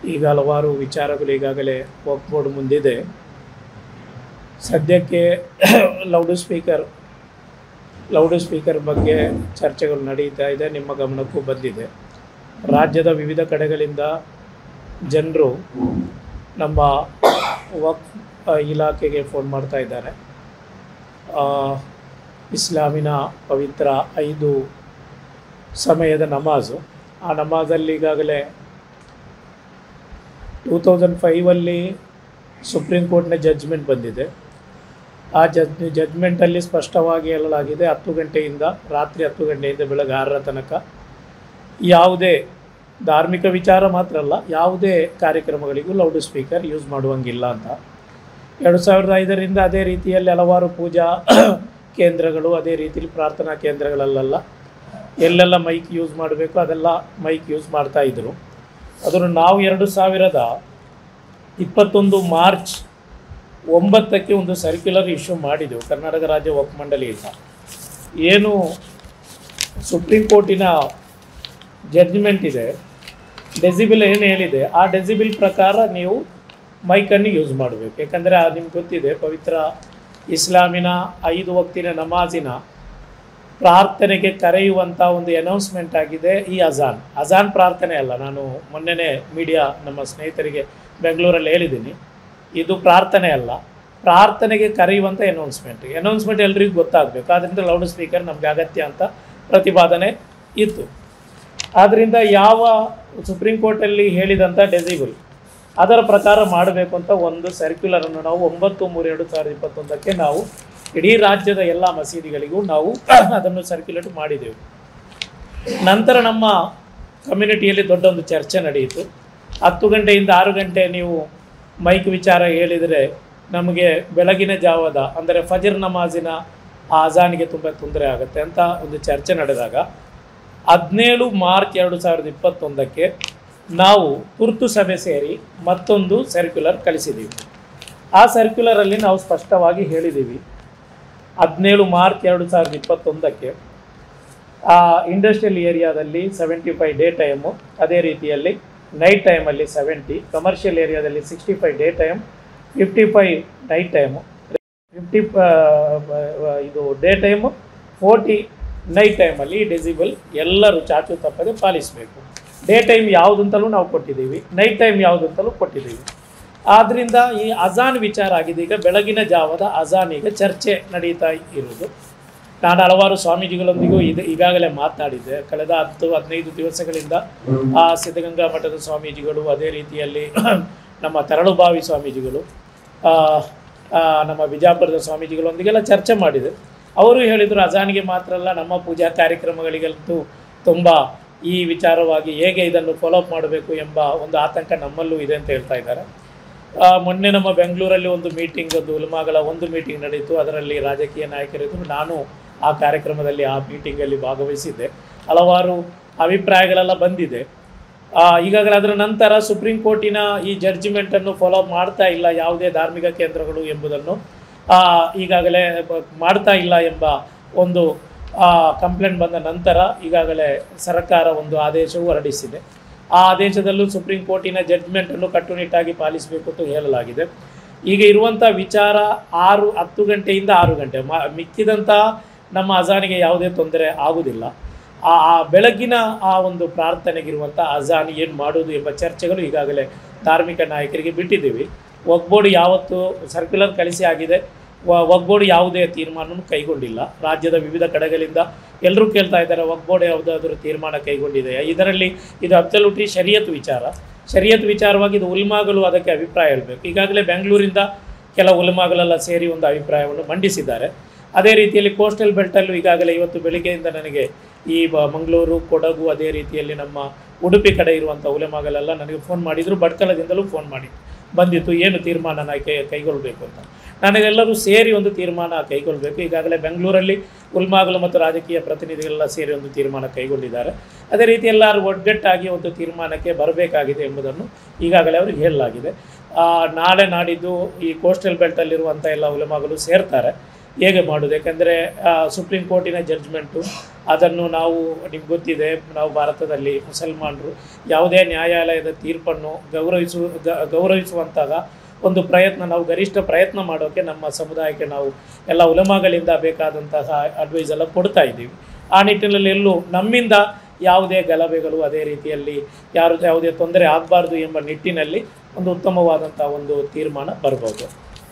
ಈಗ ಹಲವಾರು ವಿಚಾರಗಳು ಈಗಾಗಲೇ ವಕ್ಫ್ ಬೋರ್ಡ್ ಮುಂದಿದೆ ಸದ್ಯಕ್ಕೆ ಲೌಡ್ ಸ್ಪೀಕರ್ ಲೌಡ್ ಸ್ಪೀಕರ್ ಬಗ್ಗೆ ಚರ್ಚೆಗಳು ನಡೀತಾ ಇದೆ ನಿಮ್ಮ ಗಮನಕ್ಕೂ ಬಂದಿದೆ ರಾಜ್ಯದ ವಿವಿಧ ಕಡೆಗಳಿಂದ ಜನರು ನಮ್ಮ ವಕ್ಫ್ ಆ, ಇಲಾಖೆಗೆ ಫೋನ್ ಮಾಡ್ತಾ ಇದ್ದಾರೆ ಆ, ಇಸ್ಲಾಮಿನ ಪವಿತ್ರ ಐದು ಸಮಯದ ನಮಾಜು ಆ ನಮಾಜಲ್ಲಿ ಈಗಾಗಲೇ ಟೂ ತೌಸಂಡ್ ಫೈವಲ್ಲಿ ಸುಪ್ರೀಂ ಕೋರ್ಟ್ನ ಜಡ್ಜ್ಮೆಂಟ್ ಬಂದಿದೆ ಆ ಜಡ್ ಜಡ್ಜ್ಮೆಂಟಲ್ಲಿ ಸ್ಪಷ್ಟವಾಗಿ ಹೇಳಲಾಗಿದೆ ಹತ್ತು ಗಂಟೆಯಿಂದ ರಾತ್ರಿ ಹತ್ತು ಗಂಟೆಯಿಂದ ಬೆಳಗ್ಗೆ ಆರರ ತನಕ ಯಾವುದೇ ಧಾರ್ಮಿಕ ವಿಚಾರ ಮಾತ್ರ ಅಲ್ಲ ಯಾವುದೇ ಕಾರ್ಯಕ್ರಮಗಳಿಗೂ ಲೌಡ್ ಸ್ಪೀಕರ್ ಯೂಸ್ ಮಾಡುವಂಗಿಲ್ಲ ಅಂತ ಎರಡು ಸಾವಿರದ ಐದರಿಂದ ಅದೇ ರೀತಿಯಲ್ಲಿ ಹಲವಾರು ಪೂಜಾ ಕೇಂದ್ರಗಳು ಅದೇ ರೀತಿಯಲ್ಲಿ ಪ್ರಾರ್ಥನಾ ಕೇಂದ್ರಗಳಲ್ಲೆಲ್ಲ ಎಲ್ಲೆಲ್ಲ ಮೈಕ್ ಯೂಸ್ ಮಾಡಬೇಕು ಅದೆಲ್ಲ ಮೈಕ್ ಯೂಸ್ ಮಾಡ್ತಾ ಇದ್ದರು ಅದನ್ನು ನಾವು ಎರಡು ಸಾವಿರದ ಇಪ್ಪತ್ತೊಂದು ಮಾರ್ಚ್ ಒಂಬತ್ತಕ್ಕೆ ಒಂದು ಸರ್ಕ್ಯುಲರ್ ಇಶ್ಯೂ ಮಾಡಿದೆವು ಕರ್ನಾಟಕ ರಾಜ್ಯ ವಕ್ಫ್ ಮಂಡಳಿಯಿಂದ ಏನು ಸುಪ್ರೀಂ ಕೋರ್ಟಿನ ಜಡ್ಜ್ಮೆಂಟ್ ಇದೆ ಡೆಸಿಬಿಲ್ ಏನು ಹೇಳಿದೆ ಆ ಡೆಸಿಬಿಲ್ ಪ್ರಕಾರ ನೀವು ಮೈಕನ್ನು ಯೂಸ್ ಮಾಡಬೇಕು ಯಾಕಂದರೆ ನಿಮ್ಗೆ ಗೊತ್ತಿದೆ ಪವಿತ್ರ ಇಸ್ಲಾಮಿನ ಐದು ವಕ್ತಿನ ನಮಾಜಿನ ಪ್ರಾರ್ಥನೆಗೆ ಕರೆಯುವಂಥ ಒಂದು ಅನೌನ್ಸ್ಮೆಂಟ್ ಆಗಿದೆ ಈ ಅಜಾನ್ ಅಜಾನ್ ಪ್ರಾರ್ಥನೆ ಅಲ್ಲ ನಾನು ಮೊನ್ನೆನೇ ಮೀಡಿಯಾ ನಮ್ಮ ಸ್ನೇಹಿತರಿಗೆ ಬೆಂಗಳೂರಲ್ಲಿ ಹೇಳಿದ್ದೀನಿ ಇದು ಪ್ರಾರ್ಥನೆ ಅಲ್ಲ ಪ್ರಾರ್ಥನೆಗೆ ಕರೆಯುವಂಥ ಅನೌನ್ಸ್ಮೆಂಟ್ ಅನೌನ್ಸ್ಮೆಂಟ್ ಎಲ್ರಿಗೂ ಗೊತ್ತಾಗಬೇಕು ಆದ್ದರಿಂದ ಲೌಡ್ ಸ್ಪೀಕರ್ ನಮಗೆ ಅಗತ್ಯ ಅಂತ ಪ್ರತಿಪಾದನೆ ಇತ್ತು ಆದ್ದರಿಂದ ಯಾವ ಸುಪ್ರೀಂ ಕೋರ್ಟಲ್ಲಿ ಹೇಳಿದಂಥ ಡೆಸಿಬಲ್ ಅದರ ಪ್ರಕಾರ ಮಾಡಬೇಕು ಅಂತ ಒಂದು ಸರ್ಕ್ಯುಲರನ್ನು ನಾವು ಒಂಬತ್ತು ಮೂರು ಎರಡು ಸಾವಿರದ ಇಪ್ಪತ್ತೊಂದಕ್ಕೆ ನಾವು ಇಡೀ ರಾಜ್ಯದ ಎಲ್ಲ ಮಸೀದಿಗಳಿಗೂ ನಾವು ಅದನ್ನು ಸರ್ಕ್ಯುಲೇಟ್ ಮಾಡಿದೆವು ನಂತರ ನಮ್ಮ ಕಮ್ಯುನಿಟಿಯಲ್ಲಿ ದೊಡ್ಡ ಒಂದು ಚರ್ಚೆ ನಡೆಯಿತು ಹತ್ತು ಗಂಟೆಯಿಂದ ಆರು ಗಂಟೆ ನೀವು ಮೈಕ್ ವಿಚಾರ ಹೇಳಿದರೆ ನಮಗೆ ಬೆಳಗಿನ ಜಾವದ ಅಂದರೆ ಫಜರ್ ನಮಾಜಿನ ಆ ಅಜಾನಿಗೆ ತುಂಬ ತೊಂದರೆ ಆಗುತ್ತೆ ಅಂತ ಒಂದು ಚರ್ಚೆ ನಡೆದಾಗ ಹದಿನೇಳು ಮಾರ್ಚ್ ಎರಡು ಸಾವಿರದ ಇಪ್ಪತ್ತೊಂದಕ್ಕೆ ನಾವು ತುರ್ತು ಸಭೆ ಸೇರಿ ಮತ್ತೊಂದು ಸರ್ಕ್ಯುಲರ್ ಕಳಿಸಿದ್ದೀವಿ ಆ ಸರ್ಕ್ಯುಲರಲ್ಲಿ ನಾವು ಸ್ಪಷ್ಟವಾಗಿ ಹೇಳಿದ್ದೀವಿ ಹದಿನೇಳು ಮಾರ್ಚ್ ಎರಡು ಸಾವಿರದ ಇಪ್ಪತ್ತೊಂದಕ್ಕೆ ಆ ಇಂಡಸ್ಟ್ರಿಯಲ್ ಏರಿಯಾದಲ್ಲಿ ಸೆವೆಂಟಿ ಫೈವ್ ಡೇ ಟೈಮು ಅದೇ ರೀತಿಯಲ್ಲಿ ನೈಟ್ ಟೈಮಲ್ಲಿ ಸೆವೆಂಟಿ ಕಮರ್ಷಿಯಲ್ ಏರಿಯಾದಲ್ಲಿ sixty five day time fifty five night time fifty ಇದು ಡೇ ಟೈಮು ಫೋರ್ಟಿ ನೈಟ್ ಟೈಮಲ್ಲಿ ಡೆಸಿಬಲ್ ಎಲ್ಲರೂ ಚಾಚು ತಪ್ಪದೆ ಪಾಲಿಸಬೇಕು ಡೇ ಟೈಮ್ ಯಾವುದಂತಲೂ ನಾವು ಕೊಟ್ಟಿದ್ದೀವಿ ನೈಟ್ ಟೈಮ್ ಯಾವುದಂತಲೂ ಕೊಟ್ಟಿದ್ದೀವಿ ಆದ್ದರಿಂದ ಈ ಅಜಾನ್ ವಿಚಾರ ಆಗಿದೆ ಈಗ ಬೆಳಗಿನ ಜಾವದ ಅಜಾನ್ ಈಗ ಚರ್ಚೆ ನಡೀತಾ ಇರುವುದು ನಾನು ಹಲವಾರು ಸ್ವಾಮೀಜಿಗಳೊಂದಿಗೂ ಇದು ಈಗಾಗಲೇ ಮಾತನಾಡಿದ್ದೆ ಕಳೆದ ಹತ್ತು ಹದಿನೈದು ದಿವಸಗಳಿಂದ ಆ ಸಿದ್ಧಗಂಗಾ ಮಠದ ಸ್ವಾಮೀಜಿಗಳು ಅದೇ ರೀತಿಯಲ್ಲಿ ನಮ್ಮ ತರಳುಬಾವಿ ಸ್ವಾಮೀಜಿಗಳು ಆ, ಆ, ನಮ್ಮ ಬಿಜಾಪುರದ ಸ್ವಾಮೀಜಿಗಳೊಂದಿಗೆಲ್ಲ ಚರ್ಚೆ ಮಾಡಿದೆ ಅವರು ಹೇಳಿದರು ಅಜಾನಿಗೆ ಮಾತ್ರ ಅಲ್ಲ ನಮ್ಮ ಪೂಜಾ ಕಾರ್ಯಕ್ರಮಗಳಿಗಂತೂ ತುಂಬ ಈ ವಿಚಾರವಾಗಿ ಹೇಗೆ ಇದನ್ನು ಫಾಲೋಅಪ್ ಮಾಡಬೇಕು ಎಂಬ ಒಂದು ಆತಂಕ ನಮ್ಮಲ್ಲೂ ಇದೆ ಅಂತ ಹೇಳ್ತಾ ಇದ್ದಾರೆ ಆ, ಮೊನ್ನೆ ನಮ್ಮ ಬೆಂಗಳೂರಲ್ಲಿ ಒಂದು ಮೀಟಿಂಗ್ ಒಂದು ಉಲ್ಮಾಗಳ ಒಂದು ಮೀಟಿಂಗ್ ನಡೀತು ಅದರಲ್ಲಿ ರಾಜಕೀಯ ನಾಯಕರಿದ್ದರು ನಾನು ಆ ಕಾರ್ಯಕ್ರಮದಲ್ಲಿ ಆ ಮೀಟಿಂಗಲ್ಲಿ ಭಾಗವಹಿಸಿದ್ದೆ ಹಲವಾರು ಅಭಿಪ್ರಾಯಗಳೆಲ್ಲ ಬಂದಿದೆ ಆ, ಈಗಾಗಲೇ ಅದರ ನಂತರ ಸುಪ್ರೀಂ ಕೋರ್ಟಿನ ಈ ಜಡ್ಜಿಮೆಂಟನ್ನು ಫಾಲೋ ಮಾಡ್ತಾ ಇಲ್ಲ ಯಾವುದೇ ಧಾರ್ಮಿಕ ಕೇಂದ್ರಗಳು ಎಂಬುದನ್ನು ಆ, ಈಗಾಗಲೇ ಬ- ಮಾಡ್ತಾ ಇಲ್ಲ ಎಂಬ ಒಂದು ಕಂಪ್ಲೇಂಟ್ ಬಂದ ನಂತರ ಈಗಾಗಲೇ ಸರ್ಕಾರ ಒಂದು ಆದೇಶವು ಹೊರಡಿಸಿದೆ ಆ ಆದೇಶದಲ್ಲೂ ಸುಪ್ರೀಂ ಕೋರ್ಟಿನ ಜಡ್ಜ್ಮೆಂಟನ್ನು ಕಟ್ಟುನಿಟ್ಟಾಗಿ ಪಾಲಿಸಬೇಕು ಅಂತ ಹೇಳಲಾಗಿದೆ ಈಗ ಇರುವಂಥ ವಿಚಾರ ಆರು ಹತ್ತು ಗಂಟೆಯಿಂದ ಆರು ಗಂಟೆ ಮ ಮಿಕ್ಕಿದಂಥ ನಮ್ಮ ಅಜಾನಿಗೆ ಯಾವುದೇ ತೊಂದರೆ ಆಗುವುದಿಲ್ಲ ಆ ಆ ಬೆಳಗಿನ ಆ ಒಂದು ಪ್ರಾರ್ಥನೆಗಿರುವಂಥ ಅಜಾನ್ ಏನು ಮಾಡೋದು ಎಂಬ ಚರ್ಚೆಗಳು ಈಗಾಗಲೇ ಧಾರ್ಮಿಕ ನಾಯಕರಿಗೆ ಬಿಟ್ಟಿದ್ದೀವಿ ಒಗ್ಬೋರ್ಡ್ ಯಾವತ್ತು ಸರ್ಕ್ಯುಲರ್ ಕಳಿಸಿ ಆಗಿದೆ ವ- ಒಗ್ಬೋರ್ಡ್ ಯಾವುದೇ ತೀರ್ಮಾನವನ್ನು ಕೈಗೊಂಡಿಲ್ಲ ರಾಜ್ಯದ ವಿವಿಧ ಕಡೆಗಳಿಂದ ಎಲ್ಲರೂ ಕೇಳ್ತಾ ಇದ್ದಾರೆ ಒಗ್ಬೋರ್ಡ್ ಯಾವುದಾದ್ರೂ ತೀರ್ಮಾನ ಕೈಗೊಂಡಿದೆಯಾ ಇದರಲ್ಲಿ ಇದು ಅಬ್ಸಲ್ಯೂಟ್ಲಿ ಶರಿಯತ್ ವಿಚಾರ ಶರಿಯತ್ ವಿಚಾರವಾಗಿ ಇದು ಉಲ್ಮಾಗಳು ಅದಕ್ಕೆ ಅಭಿಪ್ರಾಯ ಹೇಳಬೇಕು ಈಗಾಗಲೇ ಬೆಂಗಳೂರಿಂದ ಕೆಲ ಉಲ್ಮಾಗಳೆಲ್ಲ ಸೇರಿ ಒಂದು ಅಭಿಪ್ರಾಯವನ್ನು ಮಂಡಿಸಿದ್ದಾರೆ ಅದೇ ರೀತಿಯಲ್ಲಿ ಕೋಸ್ಟಲ್ ಬೆಲ್ಟಲ್ಲೂ ಈಗಾಗಲೇ ಇವತ್ತು ಬೆಳಿಗ್ಗೆಯಿಂದ ನನಗೆ ಈ ಬ- ಮಂಗಳೂರು ಕೊಡಗು ಅದೇ ರೀತಿಯಲ್ಲಿ ನಮ್ಮ ಉಡುಪಿ ಕಡೆ ಇರುವಂಥ ಉಲೆಮಾಗಲೆಲ್ಲ ನನಗೆ ಫೋನ್ ಮಾಡಿದರು ಭಟ್ಕಳದಿಂದಲೂ ಫೋನ್ ಮಾಡಿ ಬಂದಿತ್ತು ಏನು ತೀರ್ಮಾನನ ಕೈ ಕೈಗೊಳ್ಳಬೇಕು ಅಂತ ನನಗೆಲ್ಲರೂ ಸೇರಿ ಒಂದು ತೀರ್ಮಾನ ಕೈಗೊಳ್ಳಬೇಕು ಈಗಾಗಲೇ ಬೆಂಗಳೂರಲ್ಲಿ ಉಲ್ಮಾಗಲು ಮತ್ತು ರಾಜಕೀಯ ಪ್ರತಿನಿಧಿಗಳೆಲ್ಲ ಸೇರಿ ಒಂದು ತೀರ್ಮಾನ ಕೈಗೊಂಡಿದ್ದಾರೆ ಅದೇ ರೀತಿ ಎಲ್ಲರೂ ಒಗ್ಗಟ್ಟಾಗಿ ಒಂದು ತೀರ್ಮಾನಕ್ಕೆ ಬರಬೇಕಾಗಿದೆ ಎಂಬುದನ್ನು ಈಗಾಗಲೇ ಅವರಿಗೆ ಹೇಳಲಾಗಿದೆ ಆ, ನಾಳೆ ನಾಡಿದ್ದು ಈ ಕೋಸ್ಟಲ್ ಬೆಲ್ಟಲ್ಲಿರುವಂಥ ಎಲ್ಲ ಉಲೆಮಾಗಲು ಸೇರ್ತಾರೆ ಹೇಗೆ ಮಾಡೋದು ಯಾಕಂದರೆ ಸುಪ್ರೀಂ ಕೋರ್ಟಿನ ಜಡ್ಜ್ಮೆಂಟು ಅದನ್ನು ನಾವು ನಿಮ್ಗೆ ಗೊತ್ತಿದೆ ನಾವು ಭಾರತದಲ್ಲಿ ಮುಸಲ್ಮಾನರು ಯಾವುದೇ ನ್ಯಾಯಾಲಯದ ತೀರ್ಪನ್ನು ಗೌರವಿಸು ಗ- ಗೌರವಿಸುವಂತಹ ಒಂದು ಪ್ರಯತ್ನ ನಾವು ಗರಿಷ್ಠ ಪ್ರಯತ್ನ ಮಾಡೋಕ್ಕೆ ನಮ್ಮ ಸಮುದಾಯಕ್ಕೆ ನಾವು ಎಲ್ಲ ಉಲಮಾಗಳಿಂದ ಬೇಕಾದಂತಹ ಅಡ್ವೈಸ್ ಎಲ್ಲ ಕೊಡ್ತಾ ಇದ್ದೀವಿ ಆ ನಿಟ್ಟಿನಲ್ಲಿ ಎಲ್ಲೂ ನಮ್ಮಿಂದ ಯಾವುದೇ ಗಲಭೆಗಳು ಅದೇ ರೀತಿಯಲ್ಲಿ ಯಾರು ಯಾವುದೇ ತೊಂದರೆ ಆಗಬಾರ್ದು ಎಂಬ ನಿಟ್ಟಿನಲ್ಲಿ ಒಂದು ಉತ್ತಮವಾದಂಥ ಒಂದು ತೀರ್ಮಾನ ಬರ್ಬೋದು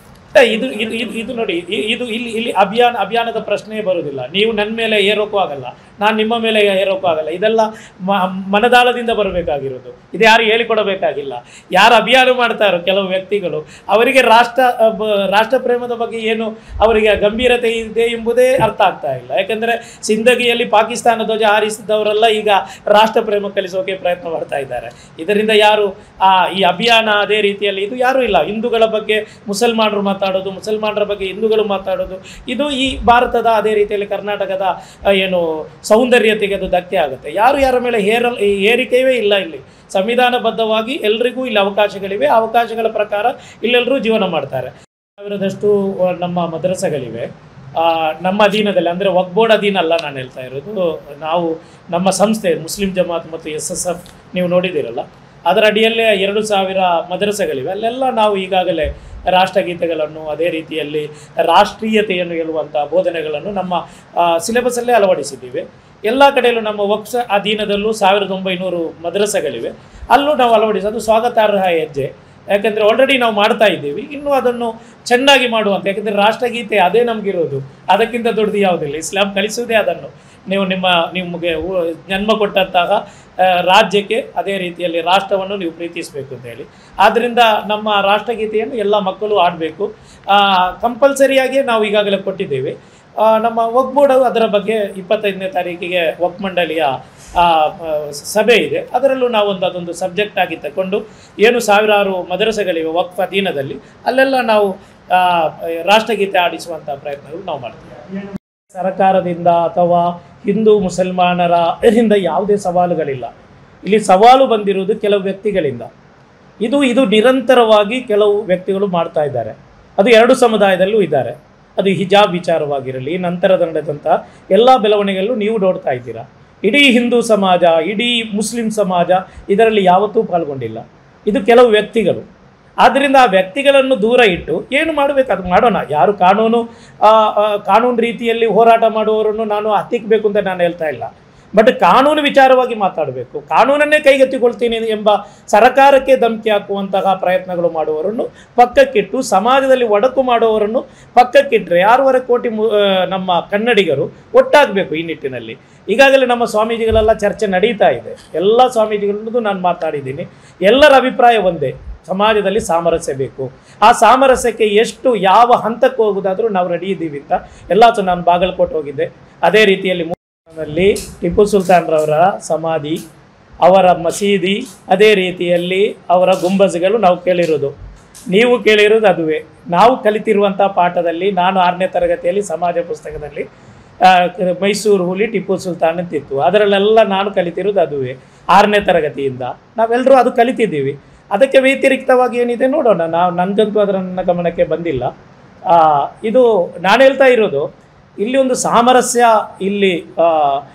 ಇದು ಇದು ಇದು ಇದು ನೋಡಿ ಇ- ಇದು ಇಲ್ಲಿ ಇಲ್ಲಿ ಅಭಿಯಾನ ಅಭಿಯಾನದ ಪ್ರಶ್ನೆ ಬರುವುದಿಲ್ಲ ನೀವು ನನ್ನ ಮೇಲೆ ಏರೋಕ್ಕೂ ಆಗಲ್ಲ ನಾನು ನಿಮ್ಮ ಮೇಲೆ ಏರೋಕ್ಕೂ ಆಗಲ್ಲ ಇದೆಲ್ಲ ಮ ಮನದಾಳದಿಂದ ಬರಬೇಕಾಗಿರೋದು ಇದು ಯಾರು ಹೇಳಿಕೊಡಬೇಕಾಗಿಲ್ಲ ಯಾರು ಅಭಿಯಾನ ಮಾಡ್ತಾರೋ ಕೆಲವು ವ್ಯಕ್ತಿಗಳು ಅವರಿಗೆ ರಾಷ್ಟ್ರ ಅ, ಬ- ರಾಷ್ಟ್ರ ಪ್ರೇಮದ ಬಗ್ಗೆ ಏನು ಅವರಿಗೆ ಗಂಭೀರತೆ ಇದೆ ಎಂಬುದೇ ಅರ್ಥ ಆಗ್ತಾ ಇಲ್ಲ ಯಾಕಂದರೆ ಸಿಂದಗಿಯಲ್ಲಿ ಪಾಕಿಸ್ತಾನ ಧ್ವಜ ಹಾರಿಸಿದವರೆಲ್ಲ ಈಗ ರಾಷ್ಟ್ರ ಪ್ರೇಮ ಕಲಿಸೋಕೆ ಪ್ರಯತ್ನ ಮಾಡ್ತಾ ಇದ್ದಾರೆ ಇದರಿಂದ ಯಾರು ಆ, ಈ ಅಭಿಯಾನ ಅದೇ ರೀತಿಯಲ್ಲಿ ಇದು ಯಾರೂ ಇಲ್ಲ ಹಿಂದೂಗಳ ಬಗ್ಗೆ ಮುಸಲ್ಮಾನರು ಮಾತಾಡೋದು ಮುಸಲ್ಮಾನರ ಬಗ್ಗೆ ಹಿಂದೂಗಳು ಮಾತಾಡೋದು ಇದು ಈ ಭಾರತದ ಅದೇ ರೀತಿಯಲ್ಲಿ ಕರ್ನಾಟಕದ ಆ, ಏನು ಸೌಂದರ್ಯತೆಗೆ ಅದು ಧಕ್ಕೆ ಆಗುತ್ತೆ ಯಾರು ಯಾರ ಮೇಲೆ ಹೇರಲ್ ಈ ಏರಿಕೆಯವೇ ಇಲ್ಲ ಇಲ್ಲಿ ಸಂವಿಧಾನಬದ್ಧವಾಗಿ ಎಲ್ರಿಗೂ ಇಲ್ಲಿ ಅವಕಾಶಗಳಿವೆ ಆ ಅವಕಾಶಗಳ ಪ್ರಕಾರ ಇಲ್ಲೆಲ್ಲರೂ ಜೀವನ ಮಾಡ್ತಾರೆ ಸಾವಿರದಷ್ಟು ಆ, ನಮ್ಮ ಮದ್ರಸಗಳಿವೆ ಆ, ನಮ್ಮ ಅಧೀನದಲ್ಲಿ ಅಂದರೆ ವಕ್ಬೋರ್ಡ್ ಅಧೀನ ಅಲ್ಲ ನಾನು ಹೇಳ್ತಾ ಇರೋದು ನಾವು ನಮ್ಮ ಸಂಸ್ಥೆ ಮುಸ್ಲಿಂ ಜಮಾತ್ ಮತ್ತು ಎಸ್ ಎಸ್ ಎಫ್ ನೀವು ನೋಡಿದ್ದೀರಲ್ಲ ಅದರ ಅಡಿಯಲ್ಲೇ ಎರಡು ಸಾವಿರ ಮದ್ರಸೆಗಳಿವೆ ಅಲ್ಲೆಲ್ಲ ನಾವು ಈಗಾಗಲೇ ರಾಷ್ಟ್ರಗೀತೆಗಳನ್ನು ಅದೇ ರೀತಿಯಲ್ಲಿ ರಾಷ್ಟ್ರೀಯತೆಯನ್ನು ಹೇಳುವಂಥ ಬೋಧನೆಗಳನ್ನು ನಮ್ಮ ಸಿಲೆಬಸಲ್ಲೇ ಅಳವಡಿಸಿದ್ದೀವಿ ಎಲ್ಲ ಕಡೆಯಲ್ಲೂ ನಮ್ಮ ವಕ್ಸ ಅಧೀನದಲ್ಲೂ ಸಾವಿರದ ಒಂಬೈನೂರು ಮದ್ರಸೆಗಳಿವೆ ಅಲ್ಲೂ ನಾವು ಅಳವಡಿಸೋದು ಸ್ವಾಗತಾರ್ಹ ಹೆಜ್ಜೆ ಯಾಕೆಂದರೆ ಆಲ್ರೆಡಿ ನಾವು ಮಾಡ್ತಾ ಇದ್ದೀವಿ ಇನ್ನೂ ಅದನ್ನು ಚೆನ್ನಾಗಿ ಮಾಡುವಂಥ ಯಾಕೆಂದರೆ ರಾಷ್ಟ್ರಗೀತೆ ಅದೇ ನಮಗಿರೋದು ಅದಕ್ಕಿಂತ ದೊಡ್ಡದು ಯಾವುದಿಲ್ಲ ಇಸ್ಲಾಂ ಕಲಿಸುವುದೇ ಅದನ್ನು ನೀವು ನಿಮ್ಮ ನಿಮಗೆ ಊ- ಜನ್ಮ ಕೊಟ್ಟಂತಹ ಆ, ರಾಜ್ಯಕ್ಕೆ ಅದೇ ರೀತಿಯಲ್ಲಿ ರಾಷ್ಟ್ರವನ್ನು ನೀವು ಪ್ರೀತಿಸಬೇಕು ಅಂತ ಹೇಳಿ ಆದ್ದರಿಂದ ನಮ್ಮ ರಾಷ್ಟ್ರಗೀತೆಯನ್ನು ಎಲ್ಲ ಮಕ್ಕಳು ಆಡಬೇಕು ಕಂಪಲ್ಸರಿಯಾಗಿ ನಾವು ಈಗಾಗಲೇ ಕೊಟ್ಟಿದ್ದೇವೆ ಆ, ನಮ್ಮ ವಕ್ ಬೋರ್ಡ್ ಅದರ ಬಗ್ಗೆ ಇಪ್ಪತ್ತೈದನೇ ತಾರೀಕಿಗೆ ವಕ್ ಮಂಡಳಿಯ ಆ, ಆ, ಸಭೆ ಇದೆ ಅದರಲ್ಲೂ ನಾವು ಒಂದು ಅದೊಂದು ಸಬ್ಜೆಕ್ಟ್ ಆಗಿ ತಗೊಂಡು ಏನು ಸಾವಿರಾರು ಮದರಸೆಗಳಿವೆ ವಕ್ಫ್ ಅಧೀನದಲ್ಲಿ ಅಲ್ಲೆಲ್ಲ ನಾವು ಆ, ರಾಷ್ಟ್ರಗೀತೆ ಆಡಿಸುವಂಥ ಪ್ರಯತ್ನಗಳು ನಾವು ಮಾಡ್ತೀವಿ ಸರ್ಕಾರದಿಂದ ಅಥವಾ ಹಿಂದೂ ಮುಸಲ್ಮಾನರ ಇದರಿಂದ ಯಾವುದೇ ಸವಾಲುಗಳಿಲ್ಲ ಇಲ್ಲಿ ಸವಾಲು ಬಂದಿರುವುದು ಕೆಲವು ವ್ಯಕ್ತಿಗಳಿಂದ ಇದು ಇದು ನಿರಂತರವಾಗಿ ಕೆಲವು ವ್ಯಕ್ತಿಗಳು ಮಾಡ್ತಾ ಇದ್ದಾರೆ ಅದು ಎರಡು ಸಮುದಾಯದಲ್ಲೂ ಇದ್ದಾರೆ ಅದು ಹಿಜಾಬ್ ವಿಚಾರವಾಗಿರಲಿ ನಂತರದ ನಡೆದಂಥ ಎಲ್ಲ ಬೆಳವಣಿಗೆಯಲ್ಲೂ ನೀವು ನೋಡ್ತಾ ಇದ್ದೀರಾ ಇಡೀ ಹಿಂದೂ ಸಮಾಜ ಇಡೀ ಮುಸ್ಲಿಂ ಸಮಾಜ ಇದರಲ್ಲಿ ಯಾವತ್ತೂ ಪಾಲ್ಗೊಂಡಿಲ್ಲ ಇದು ಕೆಲವು ವ್ಯಕ್ತಿಗಳು ಆದ್ದರಿಂದ ಆ ವ್ಯಕ್ತಿಗಳನ್ನು ದೂರ ಇಟ್ಟು ಏನು ಮಾಡಬೇಕು ಅದು ಮಾಡೋಣ ಯಾರು ಕಾನೂನು ಆ, ಆ, ಕಾನೂನು ರೀತಿಯಲ್ಲಿ ಹೋರಾಟ ಮಾಡುವವರನ್ನು ನಾನು ಹತ್ತಿಕ್ಕಬೇಕು ಅಂತ ನಾನು ಹೇಳ್ತಾ ಇಲ್ಲ ಬಟ್ ಕಾನೂನು ವಿಚಾರವಾಗಿ ಮಾತಾಡಬೇಕು ಕಾನೂನನ್ನೇ ಕೈಗೆತ್ತಿಕೊಳ್ತೀನಿ ಎಂಬ ಸರಕಾರಕ್ಕೆ ಧಮಕಿ ಹಾಕುವಂತಹ ಪ್ರಯತ್ನಗಳು ಮಾಡುವವರನ್ನು ಪಕ್ಕಕ್ಕಿಟ್ಟು ಸಮಾಜದಲ್ಲಿ ಒಡಕು ಮಾಡುವವರನ್ನು ಪಕ್ಕಕ್ಕಿಟ್ಟರೆ ಆರೂವರೆ ಕೋಟಿ ಮು- ಆ, ನಮ್ಮ ಕನ್ನಡಿಗರು ಒಟ್ಟಾಗಬೇಕು ಈ ನಿಟ್ಟಿನಲ್ಲಿ ಈಗಾಗಲೇ ನಮ್ಮ ಸ್ವಾಮೀಜಿಗಳೆಲ್ಲ ಚರ್ಚೆ ನಡೀತಾ ಇದೆ ಎಲ್ಲ ಸ್ವಾಮೀಜಿಗಳನ್ನೂ ನಾನು ಮಾತಾಡಿದ್ದೀನಿ ಎಲ್ಲರ ಅಭಿಪ್ರಾಯ ಒಂದೇ ಸಮಾಜದಲ್ಲಿ ಸಾಮರಸ್ಯ ಬೇಕು ಆ ಸಾಮರಸ್ಯಕ್ಕೆ ಎಷ್ಟು ಯಾವ ಹಂತಕ್ಕೆ ಹೋಗುವುದಾದ್ರೂ ನಾವು ರೆಡಿ ಇದ್ದೀವಿ ಅಂತ ಎಲ್ಲ ಸೊ ನಾನು ಬಾಗಲಕೋಟೆ ಹೋಗಿದ್ದೆ ಅದೇ ರೀತಿಯಲ್ಲಿ ನಲ್ಲಿ ಟಿಪ್ಪು ಸುಲ್ತಾನ್ರವರ ಸಮಾಧಿ ಅವರ ಮಸೀದಿ ಅದೇ ರೀತಿಯಲ್ಲಿ ಅವರ ಗುಂಬಜ್ಗಳು ನಾವು ಕೇಳಿರೋದು ನೀವು ಕೇಳಿರೋದು ಅದುವೇ ನಾವು ಕಲಿತಿರುವಂಥ ಪಾಠದಲ್ಲಿ ನಾನು ಆರನೇ ತರಗತಿಯಲ್ಲಿ ಸಮಾಜ ಪುಸ್ತಕದಲ್ಲಿ ಆ, ಕ- ಮೈಸೂರು ಹುಲಿ ಟಿಪ್ಪು ಸುಲ್ತಾನ್ ಅಂತಿತ್ತು ಅದರಲ್ಲೆಲ್ಲ ನಾನು ಕಲಿತಿರೋದು ಅದುವೇ ಆರನೇ ತರಗತಿಯಿಂದ ನಾವೆಲ್ಲರೂ ಅದು ಕಲಿತಿದ್ದೀವಿ ಅದಕ್ಕೆ ವ್ಯತಿರಿಕ್ತವಾಗಿ ಏನಿದೆ ನೋಡೋಣ ನಾವು ನನಗಂತೂ ಅದರ ನನ್ನ ಗಮನಕ್ಕೆ ಬಂದಿಲ್ಲ ಆ, ಇದು ನಾನು ಹೇಳ್ತಾ ಇರೋದು ಇಲ್ಲಿ ಒಂದು ಸಾಮರಸ್ಯ ಇಲ್ಲಿ ಆ,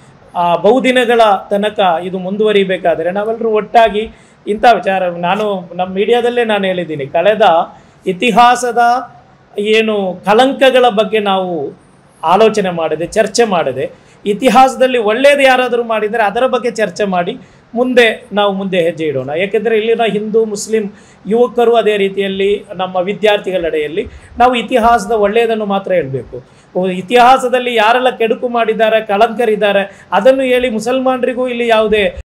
ಆ ಬಹುದಿನಗಳ ತನಕ ಇದು ಮುಂದುವರಿಬೇಕಾದರೆ ನಾವೆಲ್ಲರೂ ಒಟ್ಟಾಗಿ ಇಂಥ ವಿಚಾರ ನಾನು ನಮ್ಮ ಮೀಡಿಯಾದಲ್ಲೇ ನಾನು ಹೇಳಿದ್ದೀನಿ ಕಳೆದ ಇತಿಹಾಸದ ಏನು ಕಳಂಕಗಳ ಬಗ್ಗೆ ನಾವು ಆಲೋಚನೆ ಮಾಡದೆ ಚರ್ಚೆ ಮಾಡದೆ ಇತಿಹಾಸದಲ್ಲಿ ಒಳ್ಳೆಯದು ಯಾರಾದರೂ ಮಾಡಿದರೆ ಅದರ ಬಗ್ಗೆ ಚರ್ಚೆ ಮಾಡಿ ಮುಂದೆ ನಾವು ಮುಂದೆ ಹೆಜ್ಜೆ ಇಡೋಣ ಏಕೆಂದರೆ ಇಲ್ಲಿನ ಹಿಂದೂ ಮುಸ್ಲಿಂ ಯುವಕರು ಅದೇ ರೀತಿಯಲ್ಲಿ ನಮ್ಮ ವಿದ್ಯಾರ್ಥಿಗಳೆಡೆಯಲ್ಲಿ ನಾವು ಇತಿಹಾಸದ ಒಳ್ಳೆಯದನ್ನು ಮಾತ್ರ ಹೇಳಬೇಕು ಇತಿಹಾಸದಲ್ಲಿ ಯಾರೆಲ್ಲ ಕೆಡುಕು ಮಾಡಿದ್ದಾರೆ ಕಳಂಕರಿದ್ದಾರೆ ಅದನ್ನು ಹೇಳಿ ಮುಸಲ್ಮಾನರಿಗೂ ಇಲ್ಲಿ ಯಾವುದೇ